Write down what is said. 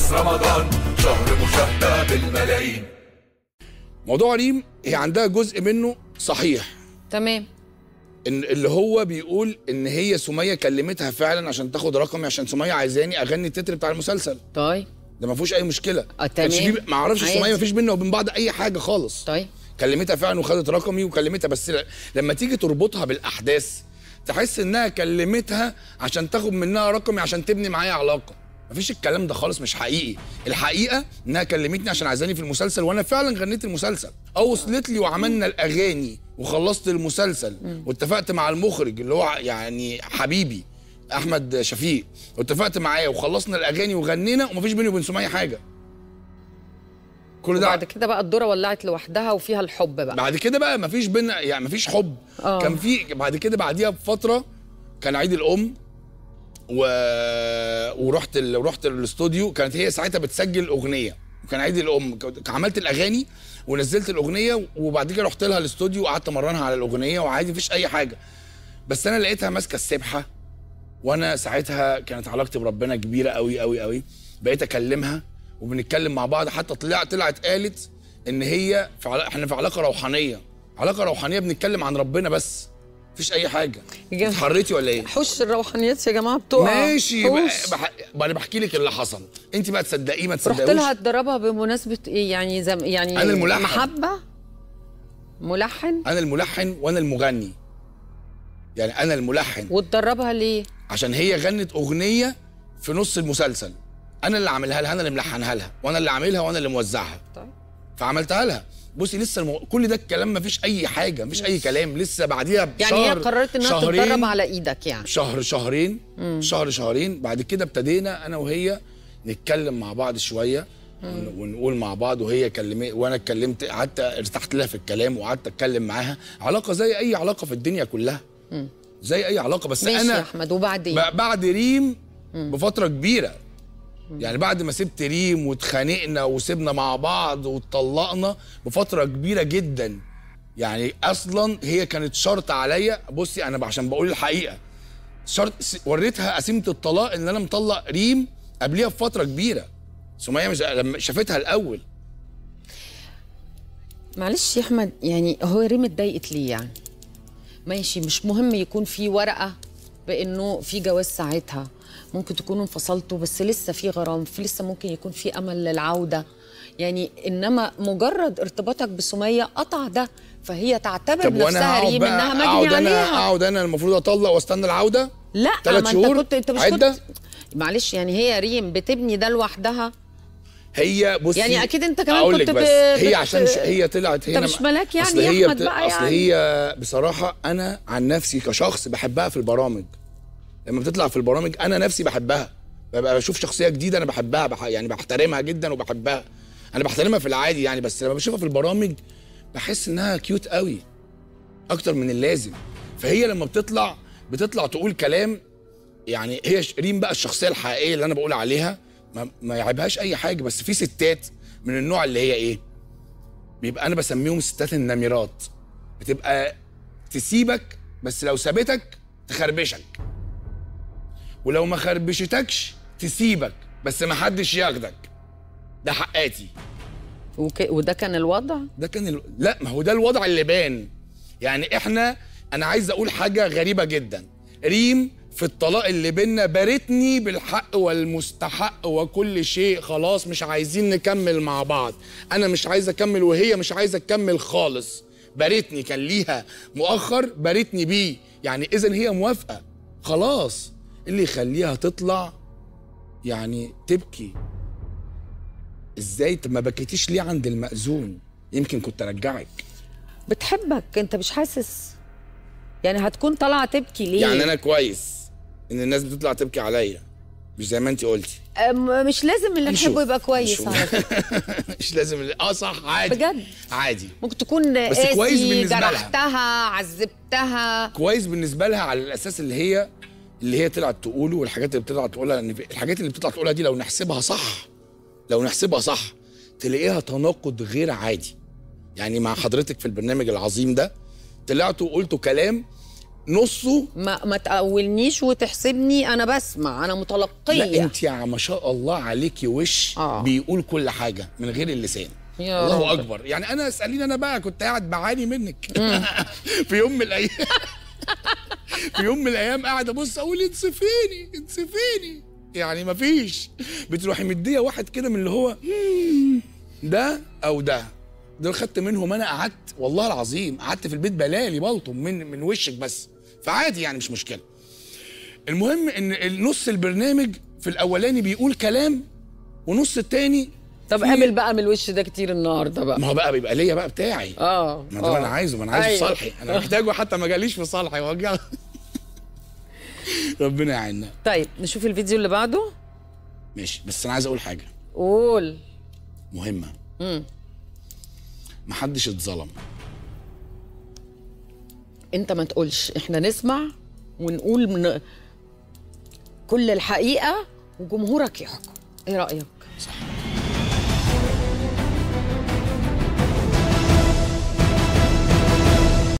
خلاص رمضان شهر مشاهدة بالملايين موضوع ريم هي عندها جزء منه صحيح تمام ان اللي هو بيقول ان هي سميه كلمتها فعلا عشان تاخد رقمي عشان سميه عايزاني اغني التتر بتاع المسلسل طيب ده ما فيهوش اي مشكله آه، كانش تمام. في- ما اعرفش عادي. سميه ما فيش بينا وبين بعض اي حاجه خالص طيب كلمتها فعلا وخدت رقمي وكلمتها بس ل- لما تيجي تربطها بالاحداث تحس انها كلمتها عشان تاخد منها رقمي عشان تبني معايا علاقه مفيش الكلام ده خالص مش حقيقي الحقيقه انها كلمتني عشان عايزاني في المسلسل وانا فعلا غنيت المسلسل او وصلت لي وعملنا الاغاني وخلصت المسلسل واتفقت مع المخرج اللي هو يعني حبيبي احمد شفيق واتفقت معاه وخلصنا الاغاني وغنينا ومفيش بيني وبين سميه حاجه كل ده وبعد كده بقى الذره ولعت لوحدها وفيها الحب بقى بعد كده بقى مفيش بينا يعني مفيش حب آه. كان في بعد كده بعديها بفتره كان عيد الام و... ورحت ال... رحت الاستوديو كانت هي ساعتها بتسجل اغنيه وكان عيد الام ك- عملت الاغاني ونزلت الاغنيه وبعد كده رحت لها الاستوديو وقعدت امرنها على الاغنيه وعادي مفيش اي حاجه بس انا لقيتها ماسكه السبحه وانا ساعتها كانت علاقتي بربنا كبيره قوي قوي قوي بقيت اكلمها وبنتكلم مع بعض حتى طلع طلعت قالت ان هي في علا... احنا في علاقه روحانيه علاقه روحانيه بنتكلم عن ربنا بس مفيش اي حاجه يا جماعة. اتحريتي ولا ايه حوش الروحانيات يا جماعه بتقع ماشي حوش. بح... بح... انا بحكي لك اللي حصل انت بقى تصدقيه ما رحت تصدقوش لها تدربها بمناسبه ايه يعني زم يعني أنا الملحن. محبه ملحن انا الملحن وانا المغني يعني انا الملحن وتدربها ليه عشان هي غنت اغنيه في نص المسلسل انا اللي عاملها لها انا اللي ملحنها لها وانا اللي عاملها وانا اللي موزعها طيب فعملتها لها بصي لسه المو... كل ده الكلام ما فيش اي حاجه مفيش اي كلام لسه بعديها يعني هي بشهر قررت انها شهرين تتدرب على ايدك يعني شهر شهرين شهر شهرين بعد كده ابتدينا انا وهي نتكلم مع بعض شويه ون- ونقول مع بعض وهي كلمت وانا اتكلمت قعدت ارتحت لها في الكلام وقعدت اتكلم معاها علاقه زي اي علاقه في الدنيا كلها زي اي علاقه بس ماشي يا انا احمد وبعدين ب- بعد ريم بفتره كبيره يعني بعد ما سبت ريم واتخانقنا وسيبنا مع بعض واتطلقنا بفتره كبيره جدا يعني اصلا هي كانت شرط عليا بصي انا عشان بقول الحقيقه شرط س- وريتها قسيمه الطلاق ان انا مطلق ريم قبليها بفتره كبيره سميه مش لما شافتها الاول معلش يا احمد يعني هو ريم اتضايقت ليه يعني ماشي مش مهم يكون في ورقه بانه في جواز ساعتها ممكن تكونوا انفصلتوا بس لسه في غرام في لسه ممكن يكون في امل للعوده يعني انما مجرد ارتباطك بسميه قطع ده فهي تعتبر طب وانا نفسها هقعد ريم انها بقى اقعد مجني انا عليها اقعد انا المفروض اطلق واستنى العوده لا تلات ما شهور انت كنت انت مش عدة؟ كنت معلش يعني هي ريم بتبني ده لوحدها هي بصي يعني أكيد أنت كمان أقول كنت لك بس ب- هي بت- عشان ش... هي طلعت أنت هنا مش ملاك يعني أصل يا هي أحمد بقى اصل يعني. هي بصراحه انا عن نفسي كشخص بحبها في البرامج لما بتطلع في البرامج انا نفسي بحبها ببقى بشوف شخصيه جديده انا بحبها بح... يعني بحترمها جدا وبحبها انا بحترمها في العادي يعني بس لما بشوفها في البرامج بحس انها كيوت قوي اكتر من اللازم فهي لما بتطلع بتطلع تقول كلام يعني هي ش- ريم بقى الشخصيه الحقيقيه اللي انا بقول عليها ما, ما يعيبهاش اي حاجه بس في ستات من النوع اللي هي ايه بيبقى انا بسميهم ستات النمرات بتبقى تسيبك بس لو سابتك تخربشك ولو ما خربشتكش تسيبك بس ما حدش ياخدك ده حقاتي وك... وده كان الوضع ده كان ال... لا ما هو ده الوضع اللي بان يعني احنا انا عايز اقول حاجه غريبه جدا ريم في الطلاق اللي بينا بارتني بالحق والمستحق وكل شيء خلاص مش عايزين نكمل مع بعض انا مش عايز اكمل وهي مش عايزه تكمل خالص بارتني كان ليها مؤخر بارتني بيه يعني اذا هي موافقه خلاص اللي يخليها تطلع يعني تبكي ازاي طب ما بكيتيش ليه عند المأذون يمكن كنت ارجعك بتحبك انت مش حاسس يعني هتكون طالعه تبكي ليه يعني انا كويس ان الناس بتطلع تبكي عليا مش زي ما انت قلتي أم- مش لازم اللي هنشوف. نحبه يبقى كويس هنشوف. على فكره مش لازم اه صح عادي بجد عادي ممكن تكون بس قاسي كويس بالنسبة لها. جرحتها عذبتها كويس بالنسبه لها على الاساس اللي هي اللي هي طلعت تقوله والحاجات اللي بتطلع تقولها إن في- الحاجات اللي بتطلع تقولها دي لو نحسبها صح لو نحسبها صح تلاقيها تناقض غير عادي يعني مع حضرتك في البرنامج العظيم ده طلعتوا وقلتوا كلام نصه ما ما تقولنيش وتحسبني انا بسمع انا متلقيه لا انت يا ما شاء الله عليكي وش آه. بيقول كل حاجه من غير اللسان يا الله رب. اكبر يعني انا اساليني انا بقى كنت قاعد بعاني منك في يوم من الايام في يوم من الايام قاعد ابص اقول انصفيني انصفيني يعني مفيش بتروحي مديه واحد كده من اللي هو "مم، ده او ده دول خدت منهم انا قعدت والله العظيم قعدت في البيت بلالي بلطم من من وشك بس فعادي يعني مش مشكله المهم ان نص البرنامج في الاولاني بيقول كلام ونص التاني طب في- قابل بقى من الوش ده كتير النهارده بقى ما هو بقى بيبقى ليا بقى بتاعي اه ما ده آه. انا عايزه ما انا عايزه في أيوة. صالحي انا محتاجه حتى ما جاليش في صالحي وجع ربنا يعيننا طيب نشوف الفيديو اللي بعده ماشي بس انا عايز اقول حاجه قول مهمه مم. محدش اتظلم انت ما تقولش احنا نسمع ونقول من كل الحقيقه وجمهورك يحكم ايه رايك صح